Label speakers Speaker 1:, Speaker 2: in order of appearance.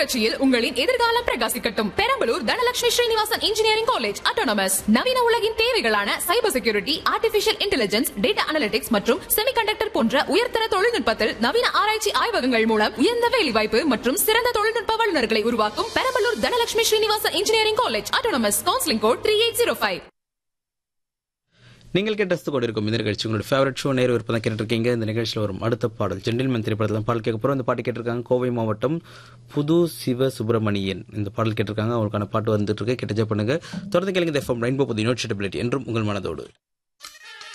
Speaker 1: புரட்சியில் உங்களின் எதிர்காலம் பிரகாசிக்கட்டும் Perambalur Dhanalakshmi Srinivasan engineering college autonomous நவீன உலகின் தேவைகளான cyber security artificial intelligence data analytics மற்றும் செமிகண்டக்டர் போன்ற உயர்தர தொழில்நுட்பத்தில் நவீன ஆராய்ச்சி ஆய்வகங்கள் மூலம் உயர்ந்த வேலைவாய்ப்பு மற்றும் சிறந்த தொழில்நுட்ப வல்லுநர்களை உருவாக்கும் Perambalur Dhanalakshmi Srinivasan engineering college autonomous counselling code three eight zero five
Speaker 2: நீங்கள் கேட்டு கொண்டு இருக்கும் இந்த நிகழ்ச்சி உங்களோட ஃபேவரட் ஷோ நேரு விருப்பம் தான் கேட்டுருக்கீங்க இந்த நிகழ்ச்சியில் வரும் அடுத்த பாடல் ஜென்டில்மேன் திரைப்படத்தில் பாடல் கேட்க போகிறோம் இந்த பாட்டு கேட்டிருக்காங்க கோவை மாவட்டம் புது சிவ சுப்பிரமணியன் இந்த பாடல் கேட்டிருக்காங்க அவங்களுக்கான பாட்டு வந்துட்டு இருக்கு கேட்டு பண்ணுங்க தொடர்ந்து கேளுங்க எஃப்எம் ரெயின்போ புது யூனிவர்சிட்டி என்றும் உங்கள் மனதோடு